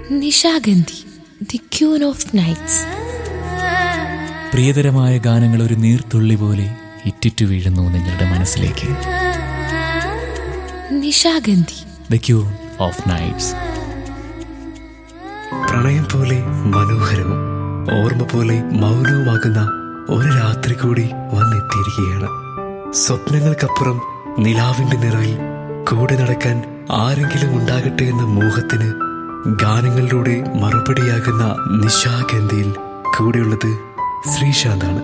Nishagandhi the queen of nights പ്രിയതരമായ ഗാനങ്ങൾ ഒരു നീർത്തുള്ളി പോലെ ഇറ്റിറ്റു വീഴുന്നു നിങ്ങളുടെ മനസ്സിലേക്ക് Nishagandhi the queen of nights പ്രണയം പോലെ മനോഹരവും ഓർമ്മ പോലെ മൗനവുമാകുന്ന ഒരു രാത്രി കൂടി വന്നെത്തിയിരിക്കുകയാണ് സ്വപ്നങ്ങൾക്കപ്പുറം നിലാവിന്റെ നിറയിൽ കൂടെ നടക്കാൻ ആരെങ്കിലും ഉണ്ടാകട്ടെ എന്ന മോഹത്തിന് ഗാനങ്ങളിലൂടെ മറുപടിയാകുന്ന നിശാഗന്ധിയിൽ കൂടെയുള്ളത് ശ്രീശാന്താണ്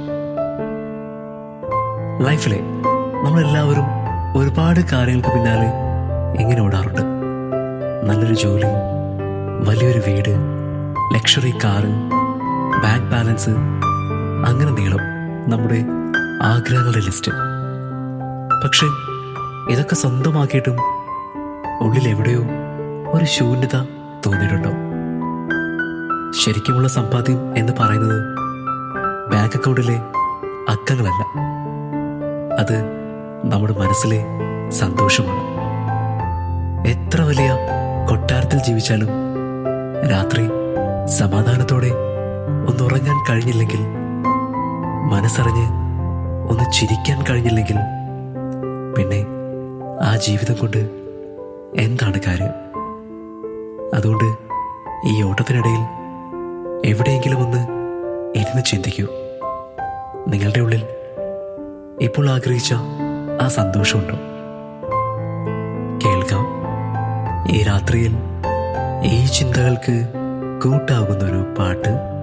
ലൈഫിലെ നമ്മളെല്ലാവരും ഒരുപാട് കാര്യങ്ങൾക്ക് പിന്നാലെ എങ്ങനെ ഓടാറുണ്ട് നല്ലൊരു ജോലി വലിയൊരു വീട് ലക്ഷറി കാറ് ബാങ്ക് ബാലൻസ് അങ്ങനെ നീളം നമ്മുടെ ആഗ്രഹങ്ങളുടെ ലിസ്റ്റ് പക്ഷെ ഇതൊക്കെ സ്വന്തമാക്കിയിട്ടും ഉള്ളിൽ എവിടെയോ ഒരു ശൂന്യത തോന്നിയിട്ടുണ്ടോ ശരിക്കുമുള്ള സമ്പാദ്യം എന്ന് പറയുന്നത് ബാങ്ക് അക്കൗണ്ടിലെ അക്കങ്ങളല്ല അത് നമ്മുടെ മനസ്സിലെ സന്തോഷമാണ് എത്ര വലിയ കൊട്ടാരത്തിൽ ജീവിച്ചാലും രാത്രി സമാധാനത്തോടെ ഒന്നുറങ്ങാൻ കഴിഞ്ഞില്ലെങ്കിൽ മനസ്സറിഞ്ഞ് ഒന്ന് ചിരിക്കാൻ കഴിഞ്ഞില്ലെങ്കിൽ പിന്നെ ആ ജീവിതം കൊണ്ട് എന്താണ് കാര്യം അതുകൊണ്ട് ഈ ഓട്ടത്തിനിടയിൽ എവിടെയെങ്കിലും ഒന്ന് ഇരുന്ന് ചിന്തിക്കൂ നിങ്ങളുടെ ഉള്ളിൽ ഇപ്പോൾ ആഗ്രഹിച്ച ആ സന്തോഷമുണ്ടോ കേൾക്കാം ഈ രാത്രിയിൽ ഈ ചിന്തകൾക്ക് കൂട്ടാകുന്നൊരു പാട്ട്